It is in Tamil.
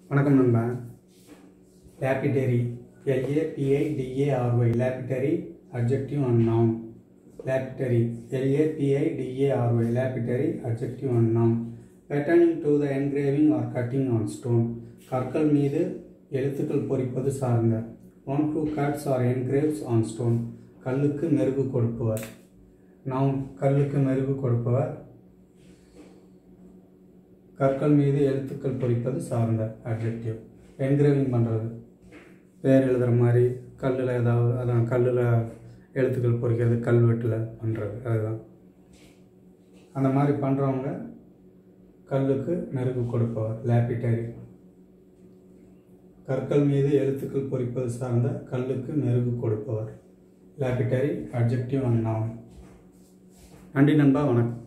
வணக்கம் நண்பா lapidary L A P I D A R Y lapidary adjective and noun lapidary L A P I D A R Y lapidary adjective and noun பெட்டர்னிங் to the engraving or cutting on stone கற்கள் மீது எழுத்துக்கள் பொறிப்பது சார்ந்த one who cuts or engraves on stone கல்லுக்கு மெருகு கொடுப்பவர் நவுன் கல்லுக்கு மெருகு கொடுப்பவர் கற்கள் மீது எழுத்துக்கள் பொறிப்பது சார்ந்த அட்ஜெக்டிவ் என்கிரேவிங் பண்ணுறது பேர் எழுதுகிற மாதிரி கல்லில் ஏதாவது அதான் கல்லில் எழுத்துக்கள் பொறிக்கிறது கல்வெட்டில் பண்ணுறது அதுதான் அந்த மாதிரி பண்ணுறவங்க கல்லுக்கு மெருகு கொடுப்பவர் லேபிட்டரி கற்கள் மீது எழுத்துக்கள் பொறிப்பது சார்ந்த கல்லுக்கு மெருகு கொடுப்பவர் லேபிட்டரி அட்ஜெக்டிவ் அண்ட் நவுன் நன்றி நண்பா வணக்கம்